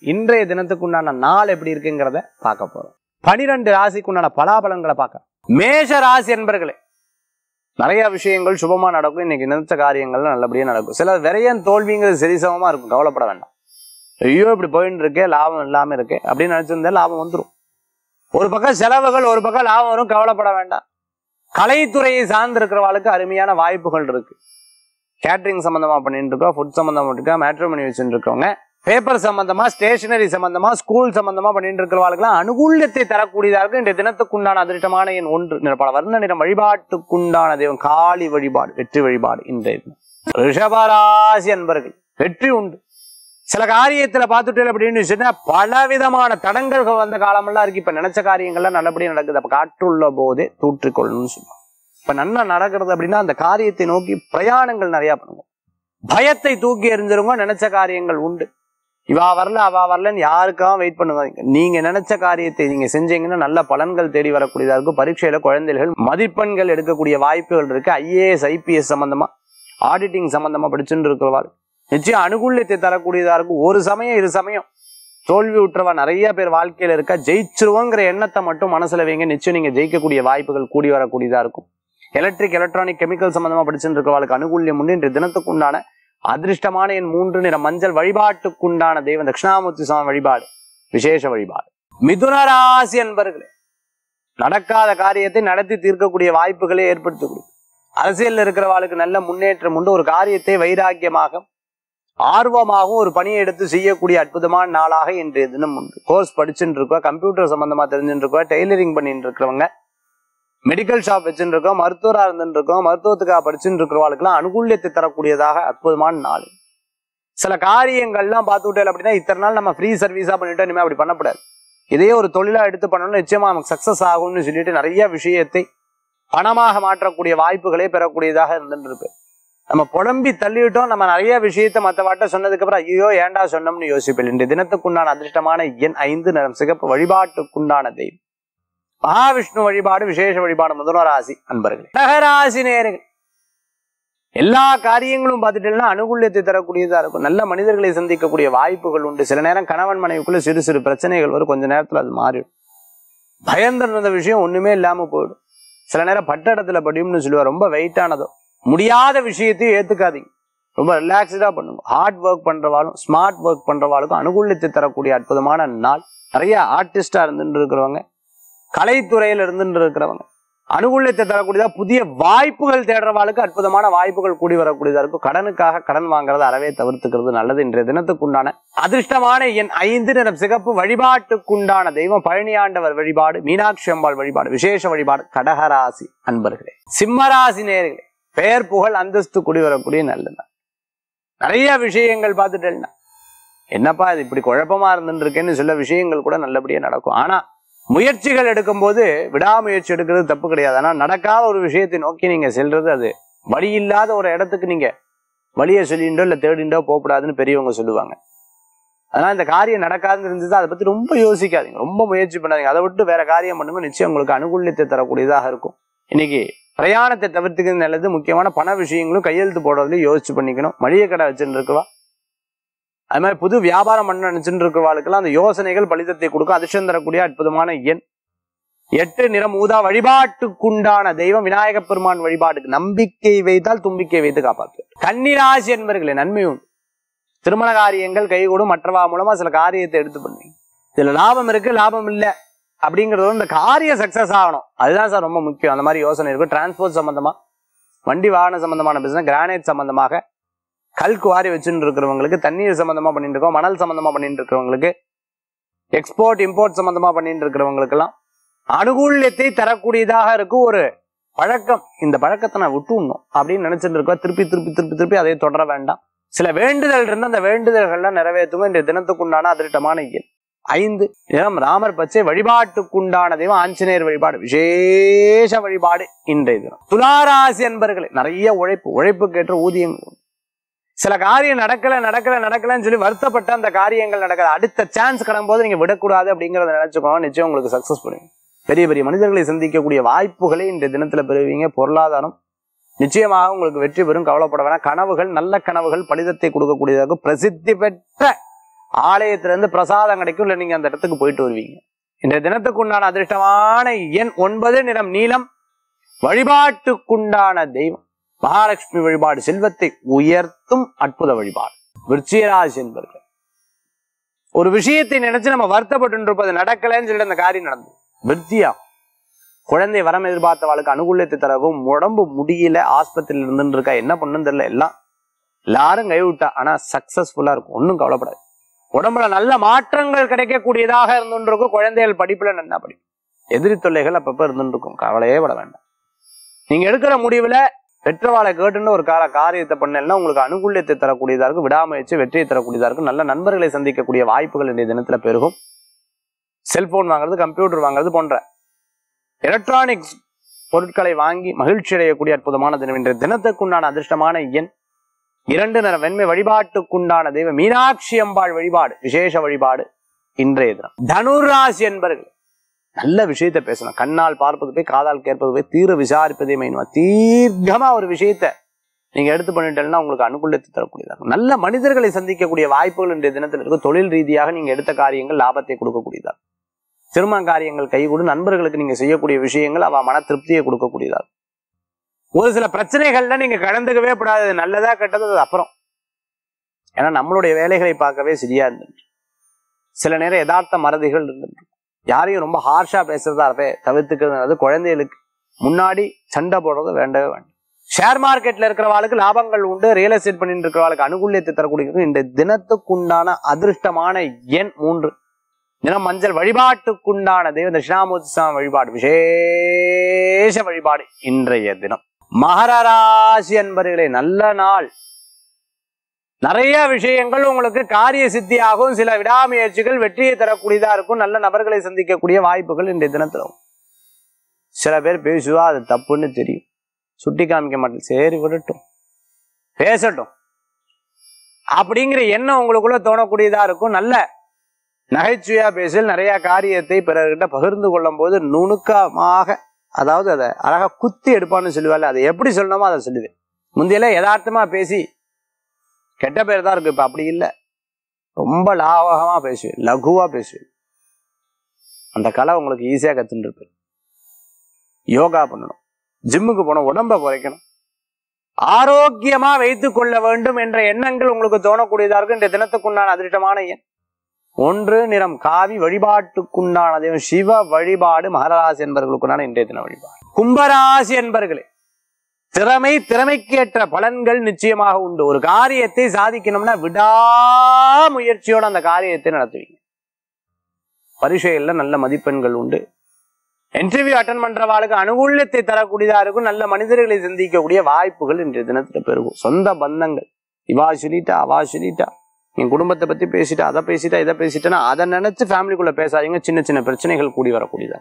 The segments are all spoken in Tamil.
இன்றைய தினத்துக்கு உண்டான நாள் எப்படி இருக்குங்கிறத பார்க்க போறோம் பனிரெண்டு ராசிக்கு உண்டான பலாபலன்களை பார்க்க மேஷ ராசி என்பர்களே நிறைய விஷயங்கள் சுபமா நடக்கும் இன்னைக்கு நினைச்ச காரியங்கள் நல்லபடியா நடக்கும் சில விரையன் தோல்விங்கிறது சரிசமமா இருக்கும் கவலைப்பட வேண்டாம் ஐயோ இப்படி போயின்னு இருக்கே லாபம் இல்லாம இருக்கே அப்படின்னு நினைச்சிருந்தா லாபம் வந்துடும் ஒரு பக்கம் செலவுகள் ஒரு பக்கம் லாபம் வரும் கவலைப்பட வேண்டாம் கலைத்துறையை சார்ந்திருக்கிறவாளுக்கு அருமையான வாய்ப்புகள் இருக்கு கேட்டரிங் சம்பந்தமா பண்ணிட்டு இருக்கோம் ஃபுட் சம்பந்தமா இருக்கா மேட்ரிமணி வச்சுட்டு இருக்கவங்க பேப்பர் சம்பந்தமா ஸ்டேஷனரி சம்பந்தமா ஸ்கூல் சம்பந்தமா பண்ணிட்டு இருக்கிறவாளுக்கெல்லாம் அனுகூல்யத்தை தரக்கூடியதா இருக்கு இந்த தினத்துக்குண்டான அதிர்ஷ்டமான எண் ஒன்று நிற- பல வர்ண நிறம் வழிபாட்டுக்குண்டான தெய்வம் காளி வழிபாடு வெற்றி வழிபாடு இன்றைய தினம் ரிஷபராசி அன்பர்கள் வெற்றி உண்டு சில காரியத்துல பார்த்துட்டு அப்படின்னு சொன்னா பலவிதமான தடங்கல்கள் வந்த காலமெல்லாம் இருக்கு இப்ப நினைச்ச காரியங்கள்லாம் நல்லபடியா நடக்குது அப்ப காற்றுள்ள போதே தூற்றிக்கொள்ளணும்னு சொல்லுவாங்க இப்ப நல்லா நடக்கிறது அப்படின்னா அந்த காரியத்தை நோக்கி பிரயாணங்கள் நிறைய பண்ணுவோம் பயத்தை தூக்கி எறிஞ்சிருங்க நினைச்ச காரியங்கள் உண்டு இவா வரல அவா வரலன்னு யாருக்காகவும் வெயிட் பண்ணுவாங்க நீங்க நினைச்ச காரியத்தை நீங்க செஞ்சீங்கன்னா நல்ல பலன்கள் தேடி வரக்கூடியதா இருக்கும் பரீட்சையில குழந்தைகள் மதிப்பெண்கள் எடுக்கக்கூடிய வாய்ப்புகள் இருக்கு ஐஏஎஸ் ஐபிஎஸ் சம்பந்தமா ஆடிட்டிங் சம்பந்தமா படிச்சுட்டு இருக்கிறவாள் நிச்சயம் அனுகூல்யத்தை தரக்கூடியதா இருக்கும் ஒரு சமயம் இரு சமயம் தோல்வி உற்றவா நிறைய பேர் வாழ்க்கையில இருக்கா ஜெயிச்சிருவோங்கிற எண்ணத்தை மட்டும் மனசுல வைங்க நிச்சயம் நீங்க ஜெயிக்கக்கூடிய வாய்ப்புகள் கூடி வரக்கூடியதா இருக்கும் எலக்ட்ரிக் எலக்ட்ரானிக் கெமிக்கல் சம்பந்தமா படிச்சுட்டு இருக்கிறவர்களுக்கு அனுகூல்யம் உண்டு இன்றைய தினத்துக்கு உண்டான அதிர்ஷ்டமான என் மூன்று நிற மஞ்சள் வழிபாட்டுக்குண்டான தெய்வம் தட்சிணாமூர்த்தி சுவாமி வழிபாடு விசேஷ வழிபாடு மிதுன ராசி அன்பர்களே நடக்காத காரியத்தை நடத்தி தீர்க்கக்கூடிய வாய்ப்புகளை ஏற்படுத்தி கொடுக்கும் அரசியல்ல இருக்கிறவாளுக்கு நல்ல முன்னேற்றம் உண்டு ஒரு காரியத்தை வைராக்கியமாக ஆர்வமாகவும் ஒரு பணியை எடுத்து செய்யக்கூடிய அற்புதமான நாளாக இன்றைய தினம் உண்டு கோர்ஸ் படிச்சுட்டு இருக்கோம் கம்ப்யூட்டர் சம்பந்தமா தெரிஞ்சுட்டு இருக்கோம் டெய்லரிங் பண்ணிட்டு இருக்கிறவங்க மெடிக்கல் ஷாப் வச்சுட்டு இருக்கோம் மருத்துவராக இருந்துட்டு இருக்கோம் மருத்துவத்துக்காக படிச்சுட்டு இருக்கிறவாளுக்கெல்லாம் அனுகூல்யத்தை தரக்கூடியதாக அற்புதமான நாள் சில காரியங்கள்லாம் பார்த்துட்டேன் அப்படின்னா இத்தனை நாள் நம்ம ஃப்ரீ சர்வீஸா பண்ணிட்டோம் இனிமே அப்படி பண்ணக்கூடாது இதே ஒரு தொழிலா எடுத்து பண்ணணும் நிச்சயமா நமக்கு சக்சஸ் ஆகும்னு சொல்லிட்டு நிறைய விஷயத்தை பணமாக மாற்றக்கூடிய வாய்ப்புகளே பெறக்கூடியதாக இருந்துட்டு இருக்கு நம்ம புலம்பி தள்ளிவிட்டோம் நம்ம நிறைய விஷயத்த மற்றவாட்ட சொன்னதுக்கு அப்புறம் ஐயோ ஏன்டா சொன்னோம்னு யோசிப்பேன் இன்றைய தினத்துக்குண்டான அதிர்ஷ்டமான எண் ஐந்து நிறம் சிகப்பு வழிபாட்டுக்குண்டான தெய்வம் மகாவிஷ்ணு வழிபாடு விசேஷ வழிபாடு முதலராசி அன்பர்களே கடகராசி நேர்கள் எல்லா காரியங்களும் பார்த்துட்டீங்கன்னா அனுகூல்யத்தை தரக்கூடியதா இருக்கும் நல்ல மனிதர்களை சந்திக்கக்கூடிய வாய்ப்புகள் உண்டு சில நேரம் கணவன் மனைவிக்குள்ள சிறு சிறு பிரச்சனைகள் வரும் கொஞ்ச நேரத்துல அது மாறிடும் பயந்திருந்த விஷயம் ஒண்ணுமே இல்லாம போயிடும் சில நேரம் பட்ட இடத்துல படியும்னு சொல்லுவா ரொம்ப வெயிட்டானதோ முடியாத விஷயத்தையும் ஏத்துக்காதீங்க ரொம்ப ரிலாக்ஸ்டா பண்ணுங்க ஹார்ட் ஒர்க் பண்றவாளும் ஸ்மார்ட் ஒர்க் பண்றவாளுக்கும் அனுகூல்யத்தை தரக்கூடிய அற்புதமான நாள் நிறைய ஆர்டிஸ்டா இருந்துட்டு இருக்கிறவங்க கலைத்துறையில இருந்துட்டு இருக்கிறவங்க அனுகூல்யத்தை தரக்கூடியதா புதிய வாய்ப்புகள் தேடுறவாளுக்கு அற்புதமான வாய்ப்புகள் கூடி வரக்கூடியதா இருக்கும் கடனுக்காக கடன் வாங்குறத அறவே தவிர்த்துக்கிறது நல்லது இன்றைய தினத்துக்குண்டான அதிர்ஷ்டமான என் ஐந்து நிறம் சிகப்பு வழிபாட்டுக்குண்டான தெய்வம் பழனியாண்டவர் வழிபாடு மீனாட்சி அம்பாள் வழிபாடு விசேஷ வழிபாடு கடகராசி அன்பர்களே சிம்மராசி நேர்களே பெயர் புகழ் அந்தஸ்து கூடி வரக்கூடிய நல்ல நாள் நிறைய விஷயங்கள் பார்த்துட்டேன்னா என்னப்பா இது இப்படி குழப்பமா இருந்துட்டு இருக்கேன்னு சில விஷயங்கள் கூட நல்லபடியா நடக்கும் ஆனா முயற்சிகள் எடுக்கும்போது விடாமுயற்சி எடுக்கிறது தப்பு கிடையாது ஆனா நடக்காத ஒரு விஷயத்தை நோக்கி நீங்க செல்றது அது வழி இல்லாத ஒரு இடத்துக்கு நீங்க வழியை சொல்லிண்டோ இல்ல தேடிண்டோ போகக்கூடாதுன்னு பெரியவங்க சொல்லுவாங்க அதனால இந்த காரியம் நடக்காதுன்னு இருந்தது அதை பத்தி ரொம்ப யோசிக்காதீங்க ரொம்ப முயற்சி பண்ணாதீங்க அதை விட்டு வேற காரியம் பண்ணுங்க நிச்சயம் உங்களுக்கு அனுகூல்யத்தை தரக்கூடியதாக இருக்கும் இன்னைக்கு பிரயாணத்தை தவிர்த்துக்கிறது நல்லது முக்கியமான பண விஷயங்களும் கையெழுத்து போடுறதுலயும் யோசிச்சு பண்ணிக்கணும் மளிகை கடை வச்சுட்டு இருக்கவா அது மாதிரி புது வியாபாரம் பண்ண நினைச்சுட்டு இருக்கிறவாளுக்கெல்லாம் அந்த யோசனைகள் பலிதத்தை கொடுக்கும் அதிர்ஷ்டம் தரக்கூடிய அற்புதமான எண் எட்டு நிறம் ஊதா வழிபாட்டுக்குண்டான தெய்வம் விநாயக பெருமான் வழிபாட்டுக்கு நம்பிக்கை வைத்தால் தும்பிக்கை வைத்து காப்பாற்று கன்னிராசி என்பர்களே நன்மை உண்டு திருமண காரியங்கள் கைகூடும் மற்றவா மூலமா சில காரியத்தை எடுத்து பண்ணுவீங்க இதுல லாபம் இருக்கு லாபம் இல்ல அப்படிங்கிறது இந்த காரியம் சக்சஸ் ஆகணும் அதுதான் சார் ரொம்ப முக்கியம் அந்த மாதிரி யோசனை இருக்கும் டிரான்ஸ்போர்ட் சம்பந்தமா வண்டி வாகன சம்பந்தமான பிசினஸ் கிரானைட் சம்பந்தமாக கல் குவாரி வச்சுட்டு இருக்கிறவங்களுக்கு தண்ணீர் சம்பந்தமா பண்ணிட்டு இருக்கோம் மணல் சம்பந்தமா பண்ணிட்டு இருக்கிறவங்களுக்கு எக்ஸ்போர்ட் இம்போர்ட் சம்பந்தமா பண்ணிட்டு இருக்கிறவங்களுக்கெல்லாம் அனுகூல்யத்தை தரக்கூடியதாக இருக்கும் ஒரு பழக்கம் இந்த பழக்கத்தை நான் விட்டுணும் அப்படின்னு நினைச்சிட்டு இருக்கோம் திருப்பி திருப்பி திருப்பி திருப்பி அதை தொடர வேண்டாம் சில வேண்டுதல் இருந்து அந்த வேண்டுதல்கள்லாம் நிறைவேற்றுங்க இந்த தினத்துக்குண்டான அதிர்ஷ்டமான இயல் ஐந்து நிறம் ராமர் பச்சை வழிபாட்டுக்குண்டான தெய்வம் ஆஞ்சநேயர் வழிபாடு விசேஷ வழிபாடு இன்றைய தினம் துளாராசி என்பர்களே நிறைய உழைப்பு உழைப்புக்கேற்ற ஊதியங்கள் உண்டு. சில காரியம் நடக்கல நடக்கல நடக்கலன்னு சொல்லி வருத்தப்பட்ட அந்த காரியங்கள் நடக்காது அடுத்த சான்ஸ் கிடக்கும் போது நீங்க விடக்கூடாது அப்படிங்கறத நினைச்சுக்கோங்க நிச்சயம் உங்களுக்கு சக்சஸ் பண்ணுவீங்க பெரிய பெரிய மனிதர்களை சந்திக்கக்கூடிய வாய்ப்புகளை இந்த தினத்துல பெறுவீங்க பொருளாதாரம் நிச்சயமாக உங்களுக்கு வெற்றி பெறும் கவலைப்பட வேணாம் கனவுகள் நல்ல கனவுகள் பலிதத்தை கொடுக்கக்கூடியதாக பிரசித்தி பெற்ற ஆலயத்திலிருந்து பிரசாதம் கிடைக்கும் இல்லை நீங்க அந்த இடத்துக்கு போயிட்டு வருவீங்க இந்த தினத்துக்கு உண்டான அதிர்ஷ்டமான எண் ஒன்பது நிறம் நீலம் வழிபாட்டுக்குண்டான தெய்வம் மகாலட்சுமி வழிபாடு செல்வத்தை உயர்த்தும் அற்புத வழிபாடு விருச்சிகராசி என்பர்கள் ஒரு விஷயத்தை நினைச்சு நம்ம வருத்தப்பட்டு இருப்பது நடக்கலைன்னு சொல்லிட்டு அந்த காரியம் நடந்தது விருத்தியா குழந்தை வரம் எதிர்பார்த்தவாளுக்கு அனுகூலத்தை தரவும் உடம்பு முடியல ஆஸ்பத்திரியில் இருந்துட்டு இருக்கா என்ன பண்ணுன்னு தெரியல எல்லாம் எல்லாரும் கைவிட்டா ஆனா சக்சஸ்ஃபுல்லா இருக்கும் ஒன்றும் கவலைப்படாது உடம்புல நல்ல மாற்றங்கள் கிடைக்கக்கூடியதாக இருந்துட்டு இருக்கும் குழந்தைகள் படிப்புல நல்லா படிக்கும் எதிரி தொல்லைகள் அப்பப்ப இருந்துட்டு இருக்கும் கவலையே பட வேண்டாம் நீங்க எடுக்கிற முடிவுல பெற்றவாளை கேட்டுன்னு ஒரு கால காரியத்தை பண்ணலன்னா உங்களுக்கு அனுகூலியத்தை தரக்கூடியதா இருக்கும் விடாமுயற்சி வெற்றியை தரக்கூடியதா இருக்கும் நல்ல நண்பர்களை சந்திக்கக்கூடிய வாய்ப்புகள் இன்றைய தினத்துல பெருகும் செல்போன் வாங்குறது கம்ப்யூட்டர் வாங்குறது போன்ற எலக்ட்ரானிக்ஸ் பொருட்களை வாங்கி மகிழ்ச்சி அடையக்கூடிய அற்புதமான தினம் இன்றைய தினத்துக்குண்டான அதிர்ஷ்டமான எண் இரண்டு நிற வெண்மை வழிபாட்டுக்குண்டான தெய்வ மீனாட்சி அம்பாள் வழிபாடு விசேஷ வழிபாடு இன்றைய தினம் தனுராசி என்பர்கள் நல்ல விஷயத்தை பேசணும் கண்ணால் பார்ப்பது போய் காதால் கேட்பது போய் தீர விசாரிப்பதே மெயினுவா தீர்க்கமா ஒரு விஷயத்த நீங்க எடுத்து பண்ணிட்டேன்னா உங்களுக்கு அனுகூலத்தை தரக்கூடியதா இருக்கும் நல்ல மனிதர்களை சந்திக்கக்கூடிய வாய்ப்புகள் இன்றைய தினத்தில் இருக்கும் தொழில் ரீதியாக நீங்க எடுத்த காரியங்கள் லாபத்தை கொடுக்கக்கூடியதா இருக்கும். திருமண காரியங்கள் கைகூடு நண்பர்களுக்கு நீங்க செய்யக்கூடிய விஷயங்கள் அவ மன திருப்தியை கொடுக்கக்கூடியதா இருக்கும். ஒரு சில பிரச்சனைகள்ல நீங்க கலந்துக்கவே கூடாது அது நல்லதா கெட்டது அது அப்புறம் ஏன்னா நம்மளுடைய வேலைகளை பார்க்கவே சரியா இருந்துட்டு சில நேரம் யதார்த்த மறதிகள் இருந்துட்டு யாரையும் ரொம்ப ஹார்ஷா பேசுறதா இருப்பே தவிர்த்துக்கிறது குழந்தைகளுக்கு முன்னாடி சண்டை போடுறது வேண்டவே வேண்டாம் ஷேர் மார்க்கெட்ல இருக்கிறவாளுக்கு லாபங்கள் உண்டு ரியல் எஸ்டேட் பண்ணிட்டு இருக்கிறவாளுக்கு அனுகூலியத்தை தரக்கூடிய இந்த தினத்துக்குண்டான அதிர்ஷ்டமான எண் மூன்று தினம் மஞ்சள் வழிபாட்டுக்குண்டான தெய்வ தட்சிணாமூர்த்தி சுவாமி வழிபாடு விசேஷ வழிபாடு இன்றைய தினம் மகர ராசி அன்பர்களே நல்ல நாள் நிறைய விஷயங்கள் உங்களுக்கு காரிய சித்தியாகும் சில விடாமுயற்சிகள் வெற்றியை தரக்கூடியதா இருக்கும் நல்ல நபர்களை சந்திக்கக்கூடிய வாய்ப்புகள் இன்றைய தினத்துல உண்டு. சில பேர் பேசுவா அது தப்புன்னு தெரியும் சுட்டி காமிக்க மாட்டேன் சரி விடட்டும் பேசட்டும் அப்படிங்கிற எண்ணம் உங்களுக்குள்ள தோணக்கூடியதா இருக்கும் நல்ல நகைச்சுவையா பேசல் நிறைய காரியத்தை பிறர்கிட்ட பகிர்ந்து கொள்ளும் போது நுணுக்கமாக அதாவது அதை அழகா குத்தி எடுப்பான்னு சொல்லுவாள் அதை எப்படி சொல்லணுமோ அதை சொல்லுவேன் முந்தையில யதார்த்தமா பேசி கெட்ட பேர் தான் இருக்கு இப்ப அப்படி இல்லை ரொம்ப லாவகமா பேசுவேன் லகுவா பேசுவேன் அந்த கலை உங்களுக்கு ஈஸியா கத்துட்டு இருப்பேன் யோகா பண்ணணும் ஜிம்முக்கு போகணும் உடம்ப குறைக்கணும் ஆரோக்கியமா வைத்துக் கொள்ள வேண்டும் என்ற எண்ணங்கள் உங்களுக்கு தோணக்கூடியதா இருக்கு இந்த தினத்துக்குண்டான அதிர்ஷ்டமான எண் ஒன்று நிறம் காவி வழிபாட்டுக்குண்டான தெய்வம் சிவ வழிபாடு மகராசி என்பவர்களுக்குண்டான இன்றைய தின வழிபாடு கும்பராசி என்பர்களே திறமை திறமைக்கேற்ற பலன்கள் நிச்சயமாக உண்டு ஒரு காரியத்தை சாதிக்கணும்னா விடாமுயற்சியோட அந்த காரியத்தை நடத்துவீங்க பரீட்சைகள்ல நல்ல மதிப்பெண்கள் உண்டு இன்டர்வியூ அட்டன் பண்றவாளுக்கு அனுகூல்யத்தை தரக்கூடியதா இருக்கும் நல்ல மனிதர்களை சந்திக்கக்கூடிய வாய்ப்புகள் இன்றைய தினத்துல பெருகும் சொந்த பந்தங்கள் இவா சொல்லிட்டா அவா சொல்லிட்டா என் குடும்பத்தை பத்தி பேசிட்டா அதை பேசிட்டா இதை பேசிட்டேன்னா அதை நினைச்சு ஃபேமிலிக்குள்ள பேசாதீங்க சின்ன சின்ன பிரச்சனைகள் கூடி வரக்கூடியதா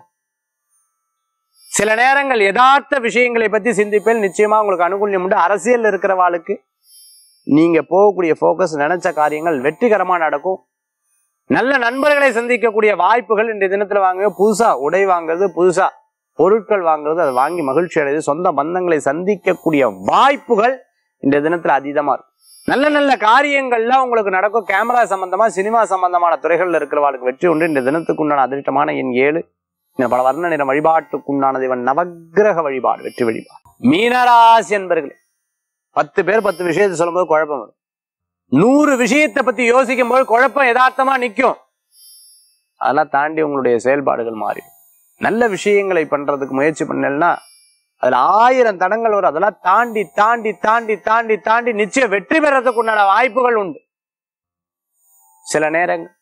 சில நேரங்கள் யதார்த்த விஷயங்களை பத்தி சிந்திப்பேல் நிச்சயமா உங்களுக்கு அனுகூல்யம் உண்டு அரசியல் இருக்கிறவாளுக்கு நீங்க போகக்கூடிய ஃபோக்கஸ் நினைச்ச காரியங்கள் வெற்றிகரமா நடக்கும் நல்ல நண்பர்களை சந்திக்கக்கூடிய வாய்ப்புகள் இன்றைய தினத்துல வாங்க புதுசா உடை வாங்குறது புதுசா பொருட்கள் வாங்குறது அதை வாங்கி மகிழ்ச்சி அடைது சொந்த பந்தங்களை சந்திக்கக்கூடிய வாய்ப்புகள் இன்றைய தினத்துல அதீதமா இருக்கும் நல்ல நல்ல காரியங்கள்லாம் உங்களுக்கு நடக்கும் கேமரா சம்பந்தமா சினிமா சம்பந்தமான துறைகள்ல இருக்கிறவாளுக்கு வெற்றி உண்டு இந்த தினத்துக்கு உண்டான அதிர்ஷ்டமான எண் ஏழு இந்த பல வர்ண நிற வழிபாட்டுக்குண்டானது இவன் நவக்கிரக வழிபாடு வெற்றி வழிபாடு மீனராசி என்பர்களே பத்து பேர் பத்து விஷயத்தை சொல்லும்போது குழப்பம் வரும் நூறு விஷயத்தை பத்தி யோசிக்கும் போது குழப்பம் யதார்த்தமா நிக்கும் அதெல்லாம் தாண்டி உங்களுடைய செயல்பாடுகள் மாறிடும் நல்ல விஷயங்களை பண்றதுக்கு முயற்சி பண்ணலன்னா அதுல ஆயிரம் தடங்கள் வரும் அதெல்லாம் தாண்டி தாண்டி தாண்டி தாண்டி தாண்டி நிச்சயம் வெற்றி பெறதுக்கு உண்டான வாய்ப்புகள் உண்டு சில நேரங்கள்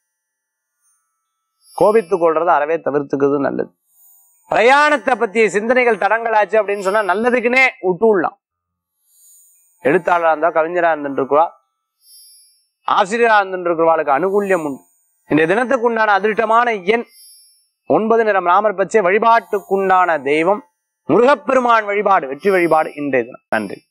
கோபித்துக் கொள்றது அறவே தவிர்த்துக்கிறது நல்லது பிரயாணத்தை பத்திய சிந்தனைகள் தடங்களாச்சு அப்படின்னு சொன்னா நல்லதுக்குன்னே விட்டு விடலாம் எழுத்தாளரா இருந்தா கவிஞரா இருந்துட்டு இருக்குவா ஆசிரியரா இருந்துட்டு இருக்கிறவாளுக்கு அனுகூல்யம் உண்டு இந்த தினத்துக்கு உண்டான அதிர்ஷ்டமான எண் ஒன்பது நிறம் ராமர் பச்சை வழிபாட்டுக்குண்டான தெய்வம் முருகப்பெருமான் வழிபாடு வெற்றி வழிபாடு இன்றைய தினம் நன்றி